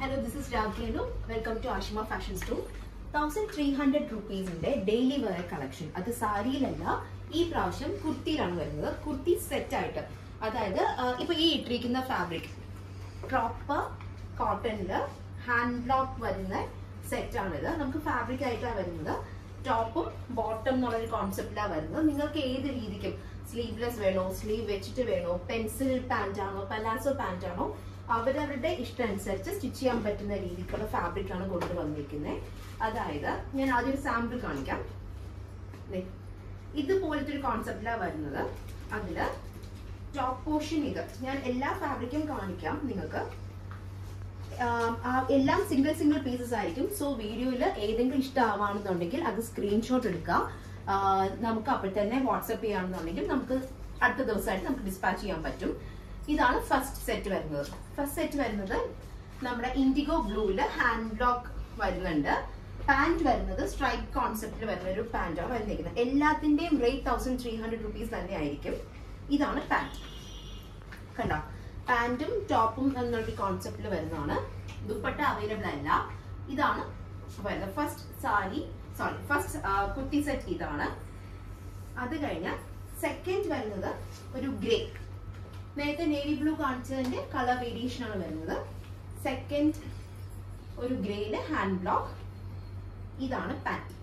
Hello this is രാഖേനു welcome to Ashima fashion store thousand three hundred റുപ്പീസിന്റെ daily wear collection അത് സാരിയിലല്ല ഈ പ്രാവശ്യം കുർത്തിയിലാണ് വരുന്നത് കുർത്തി സെറ്റ് ആയിട്ട് അതായത് ആ, ഇപ്പൊ ഈ ഇട്ടിരിക്കുന്ന ഫാബ്രിക് പ്രോപ്പർ കോട്ടണില് ഹാൻഡ് ബ്ലോക്ക് വരുന്ന സെറ്റ് ആണിത് നമുക്ക് ഫാബ്രിക് ആയിട്ടാണ് വരുന്നത് ടോപ്പും ബോട്ടം എന്നുള്ളൊരു കോൺസെപ്റ്റിലാണ് വരുന്നത് നിങ്ങൾക്ക് ഏത് രീതിക്കും സ്ലീവ്ലെസ് വേണോ സ്ലീവ് വെച്ചിട്ട് വേണോ പെൻസിൽ പാന്റ് ആണോ പലാസോ പാന്റ് ആണോ അവരവരുടെ ഇഷ്ടം അനുസരിച്ച് സ്റ്റിച്ച് ചെയ്യാൻ പറ്റുന്ന രീതിക്കുള്ള ഫാബ്രിക് ആണ് കൊണ്ടുവന്നിരിക്കുന്നത് അതായത് ഞാൻ ആദ്യം ഒരു സാമ്പിൾ കാണിക്കാം ദേ, ഇതുപോലത്തെ ഒരു കോൺസെപ്റ്റിലാണ് വരുന്നത് അതില് ടോപ്പ് പോർഷൻ ഇത് ഞാൻ എല്ലാ ഫാബ്രിക്കും കാണിക്കാം നിങ്ങൾക്ക് ആം, ആ എല്ലാം സിംഗിൾ സിംഗിൾ പീസസ് ആയിരിക്കും സോ വീഡിയോയിൽ ഏതെങ്കിലും ഇഷ്ടമാവാണെന്നുണ്ടെങ്കിൽ അത് സ്ക്രീൻഷോട്ട് എടുക്കുക ആ, നമുക്ക് അപ്പോൾ തന്നെ വാട്സപ്പ് ചെയ്യുകയാണെന്നുണ്ടെങ്കിൽ നമുക്ക് അടുത്ത ദിവസമായിട്ട് നമുക്ക് ഡിസ്പാച്ച് ചെയ്യാൻ പറ്റും ഇതാണ് ഫസ്റ്റ് സെറ്റ് വരുന്നത് ഫസ്റ്റ് സെറ്റ് വരുന്നത് നമ്മുടെ ഇൻഡിഗോ ബ്ലൂവില് ഹാൻഡ് ബ്ലോക്ക് വരുന്നുണ്ട് പാന്റ് വരുന്നത് സ്ട്രൈപ്പ് കോൺസെപ്റ്റിൽ വരുന്ന ഒരു പാന്റാണ് വരുന്നിരിക്കുന്നത് എല്ലാത്തിന്റെയും rate thousand three hundred rupees തന്നെ ആയിരിക്കും ഇതാണ് പാന്റ് കണ്ടോ പാന്റും ടോപ്പും എന്നുള്ള കോൺസെപ്റ്റിൽ വരുന്നതാണ് ദുപ്പട്ട അവൈലബിൾ അല്ല ഇതാണ് വരുന്നത് first sari sorry first kurti set ഇതാണ് അത് കഴിഞ്ഞാൽ സെക്കൻഡ് വരുന്നത് ഒരു ഗ്രേ നേരത്തെ നേവി ബ്ലൂ കാണിച്ചതിന്റെ കളർ വേരിയേഷൻ ആണ് വരുന്നത് സെക്കൻഡ് ഒരു ഗ്രേയില് ഹാൻഡ് ബ്ലോക്ക് ഇതാണ് പാന്റ്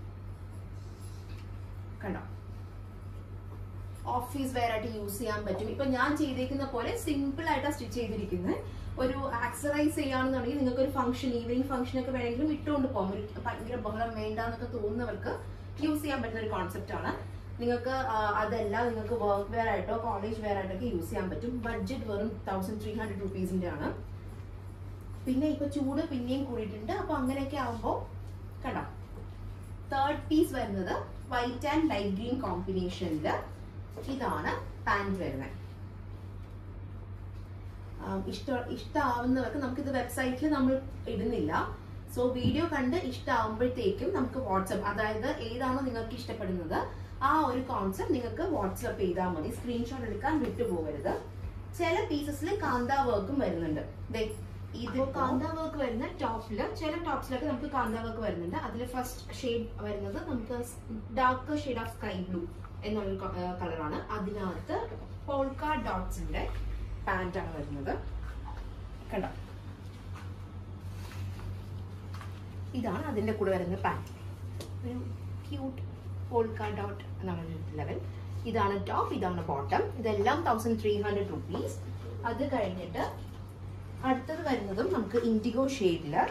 കണ്ടോ ഓഫീസ് വെയർ ആയിട്ട് യൂസ് ചെയ്യാൻ പറ്റും ഇപ്പൊ ഞാൻ ചെയ്തേക്കുന്ന പോലെ സിമ്പിൾ ആയിട്ടാണ് സ്റ്റിച്ച് ചെയ്തിരിക്കുന്നത് ഒരു ആക്സറൈസ് ചെയ്യാണെന്നുണ്ടെങ്കിൽ നിങ്ങൾക്ക് ഒരു ഫംഗ്ഷൻ ഈവനിങ് ഫംഗ്ഷൻ ഒക്കെ വേണമെങ്കിലും ഇട്ടുകൊണ്ട് പോകാം ഒരു ഭയങ്കര ബഹളം വേണ്ട എന്നൊക്കെ തോന്നുന്നവർക്ക് യൂസ് ചെയ്യാൻ പറ്റുന്ന ഒരു കോൺസെപ്റ്റ് ആണ് നിങ്ങൾക്ക് ആ, അതല്ല നിങ്ങൾക്ക് വർക്ക് വെയർ ആയിട്ടോ കോളേജ് വെയർ ആയിട്ടൊക്കെ യൂസ് ചെയ്യാൻ പറ്റും ബഡ്ജറ്റ് വെറും തൗസൻഡ് ത്രീ ഹൺഡ്രഡ് റുപ്പീസിന്റെ ആണ് പിന്നെ ഇപ്പൊ ചൂട് പിന്നെയും കൂടിയിട്ടുണ്ട് അപ്പൊ അങ്ങനെയൊക്കെ ആവുമ്പോ കണ്ടോ തേർഡ് പീസ് വരുന്നത് വൈറ്റ് ആൻഡ് ലൈറ്റ് ഗ്രീൻ കോമ്പിനേഷനില് ഇതാണ് പാന്റ് വരുന്നത് ഇഷ്ട ഇഷ്ടമാവുന്നവർക്ക് നമുക്കിത് വെബ്സൈറ്റിൽ നമ്മൾ ഇടുന്നില്ല സോ വീഡിയോ കണ്ട് ഇഷ്ടമാവുമ്പോഴത്തേക്കും നമുക്ക് വാട്സപ്പ് അതായത് ഏതാണോ നിങ്ങൾക്ക് ഇഷ്ടപ്പെടുന്നത് ആ ഒരു കോൺസെപ്റ്റ് നിങ്ങൾക്ക് വാട്സപ്പ് ചെയ്താൽ മതി സ്ക്രീൻഷോട്ട് എടുക്കാൻ വിട്ടുപോകരുത് ചില പീസസിൽ കാന്ത വർക്കും വരുന്നുണ്ട് ദേ, ഇത് കാന്ത വർക്ക് വരുന്ന ടോപ്പില് ചില ടോപ്സിലൊക്കെ നമുക്ക് കാന്ത വർക്ക് വരുന്നുണ്ട് അതിൽ ഫസ്റ്റ് ഷെയ്ഡ് വരുന്നത് നമുക്ക് dark shade of sky blue എന്നുള്ള കളറാണ് അതിനകത്ത് പോൾക്ക ഡോട്ട്സിന്റെ പാന്റ് ആണ് വരുന്നത് കണ്ടോ ഇതാണ് അതിന്റെ കൂടെ വരുന്ന പാന്റ് ഒരു ക്യൂട്ട് പോൾക്ക ഡോട്ട് എന്നുള്ള ലെവൽ ഇതാണ് ടോപ്പ് ഇതാണ് ബോട്ടം ഇതെല്ലാം തൗസൻഡ് ത്രീ ഹൺഡ്രഡ് റുപ്പീസ് അത് കഴിഞ്ഞിട്ട് അടുത്തത് വരുന്നതും നമുക്ക് ഇൻഡിഗോ ഷെയ്ഡില്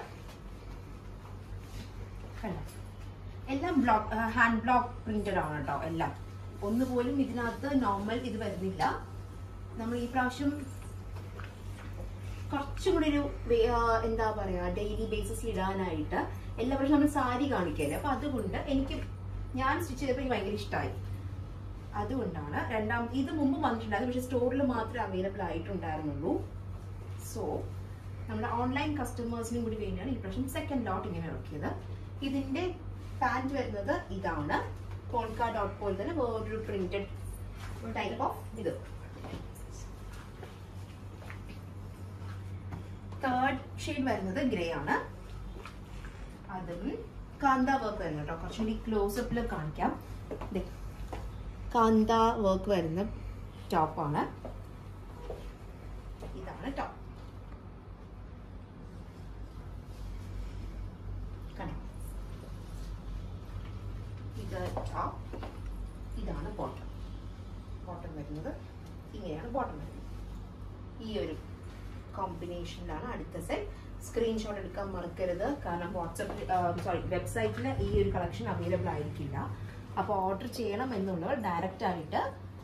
കണ്ടോ എല്ലാം ബ്ലോക്ക് ഹാൻഡ് ബ്ലോക്ക് പ്രിന്റഡ് ആണ് കേട്ടോ എല്ലാം ഒന്നുപോലും ഇതിനകത്ത് നോർമൽ ഇത് വരുന്നില്ല നമ്മൾ ഈ പ്രാവശ്യം കുറച്ചും കൂടി ഒരു വേ- ആ, എന്താ പറയാ ഡെയിലി ബേസിസിൽ ഇടാനായിട്ട് എല്ലാ പ്രാവശ്യം നമ്മൾ സാരി കാണിക്കല്ലേ അപ്പൊ അതുകൊണ്ട് എനിക്ക് ഞാൻ സ്റ്റിച്ച് ചെയ്തപ്പോൾ എനിക്ക് ഭയങ്കര ഇഷ്ടമായി അതുകൊണ്ടാണ് രണ്ടാം ഇത് മുമ്പ് വന്നിട്ടുണ്ടായിരുന്നു പക്ഷെ സ്റ്റോറിൽ മാത്രമേ അവൈലബിൾ ആയിട്ടുണ്ടായിരുന്നുള്ളൂ സോ നമ്മുടെ ഓൺലൈൻ കസ്റ്റമേഴ്സിനും കൂടി വേണ്ടിയാണ് ഈ പ്രാവശ്യം സെക്കൻഡ് ലോട്ട് ഇങ്ങനെ ഇറക്കിയത് ഇതിന്റെ പാന്റ് വരുന്നത് ഇതാണ് പോൾക്ക ഡോട്ട് പോലെ തന്നെ വേറൊരു പ്രിന്റഡ് ടൈപ്പ് ഓഫ് ഇത് തേർഡ് ഷെയ്ഡ് വരുന്നത് ഗ്രേ ആണ് അതും കാന്ത വർക്ക് വരുന്നത് കേട്ടോ കുറച്ചും കൂടി ക്ലോസപ്പിൽ കാണിക്കാം ദേ, കാന്ത വർക്ക് വരുന്ന ടോപ്പാണ് ഇതാണ് ടോപ്പ് കണ്ടോ ഇത് ടോപ്പ് ഇതാണ് ബോട്ടം ബോട്ടം വരുന്നത് ഇങ്ങനെയാണ് ബോട്ടം വരുന്നത് ഈ ഒരു കോമ്പിനേഷനിലാണ് അടുത്ത സെറ്റ് സ്ക്രീൻഷോട്ട് എടുക്കാൻ മറക്കരുത് കാരണം വാട്സപ്പിൽ സോറി വെബ്സൈറ്റിൽ ഈ ഒരു കളക്ഷൻ അവൈലബിൾ ആയിരിക്കില്ല അപ്പോൾ ഓർഡർ ചെയ്യണം എന്നുള്ളവർ ഡയറക്റ്റ് ആയിട്ട്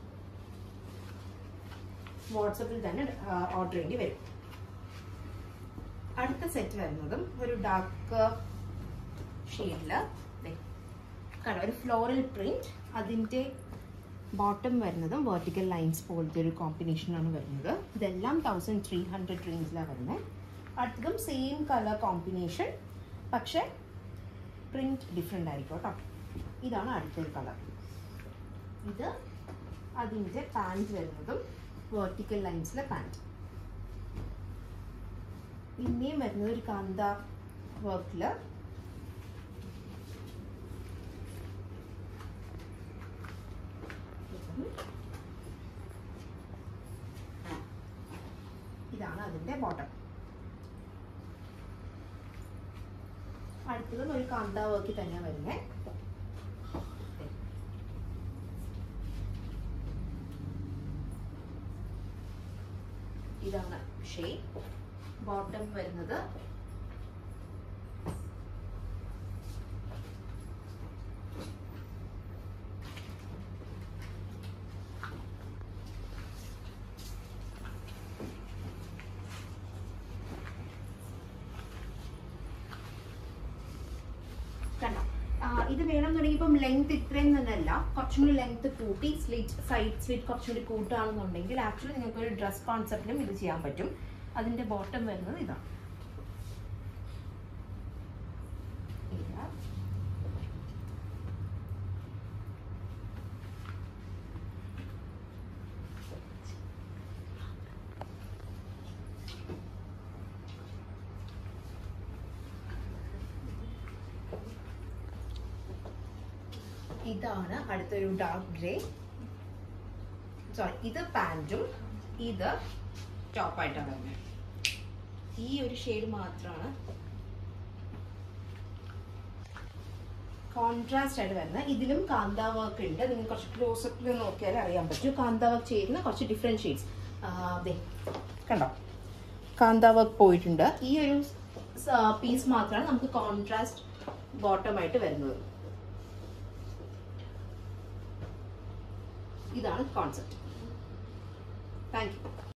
വാട്സപ്പിൽ തന്നെ ഓർഡർ ചെയ്യേണ്ടി വരും അടുത്ത സെറ്റ് വരുന്നതും ഒരു ഡാർക്ക് ഷെയ്ഡില് കണ്ടോ ഒരു ഫ്ലോറൽ പ്രിന്റ് അതിൻ്റെ ബോട്ടം വരുന്നതും വെർട്ടിക്കൽ ലൈൻസ് പോലത്തെ ഒരു കോമ്പിനേഷനാണ് വരുന്നത് ഇതെല്ലാം തൗസൻഡ് ത്രീ ഹൺഡ്രഡ് റേഞ്ചിലാണ് വരുന്നത് അടുത്തതും സെയിം കളർ കോമ്പിനേഷൻ പക്ഷെ പ്രിന്റ് ഡിഫറെൻ്റ് ആയിരിക്കും കേട്ടോ ഇതാണ് അടുത്തൊരു കളർ ഇത് അതിൻ്റെ പാൻറ് വരുന്നതും വെർട്ടിക്കൽ ലൈൻസിലെ പാൻറ് പിന്നെയും വരുന്നത് ഒരു കാന്ത വർക്കില് ഇതാണ് അതിന്റെ ബോട്ടം അടുത്തതും ഒരു കാന്ത വർക്ക് തന്നെ വരുന്നേ ഇതാണ് ഷേപ്പ് ബോട്ടം വരുന്നത് കണ്ടോ ആ, ഇത് വേണമെന്നുണ്ടെങ്കിൽ ഇപ്പം ലെങ്ത് ഇത്രയും തന്നെയല്ല കുറച്ചും കൂടി ലെങ്ത് കൂട്ടി സ്ലിറ്റ് സൈഡ് സ്ലിറ്റ് കുറച്ചും കൂടി കൂട്ടുകയാണെന്നുണ്ടെങ്കിൽ ആക്ച്വലി നിങ്ങൾക്ക് ഒരു ഡ്രസ് കോൺസെപ്റ്റിലും ഇത് ചെയ്യാൻ പറ്റും അതിന്റെ ബോട്ടം വരുന്നത് ഇതാണ് ഇതാ. ഇതാണ് അടുത്തൊരു ഡാർക്ക് ഗ്രേ സോറി ഇത് പാൻറ്റും ഇത് ടോപ്പായിട്ടാണ് വരുന്നത് ഈ ഒരു ഷെയ്ഡ് മാത്രമാണ് കോൺട്രാസ്റ്റ് ആയിട്ട് വരുന്നത് ഇതിലും കാന്ത വർക്ക് ഉണ്ട് നിങ്ങൾ കുറച്ച് ക്ലോസപ്പിൽ നോക്കിയാൽ അറിയാൻ പറ്റും കാന്ത വർക്ക് ചെയ്യുന്ന കുറച്ച് ഡിഫറെൻറ്റ് ഷെയ്ഡ്സ് അതെ കണ്ടോ കാന്ത വർക്ക് പോയിട്ടുണ്ട് ഈ ഒരു പീസ് മാത്രമാണ് നമുക്ക് കോൺട്രാസ്റ്റ് ബോട്ടമായിട്ട് വരുന്നത് ഇതാണ് കോൺസെപ്റ്റ് താങ്ക് യു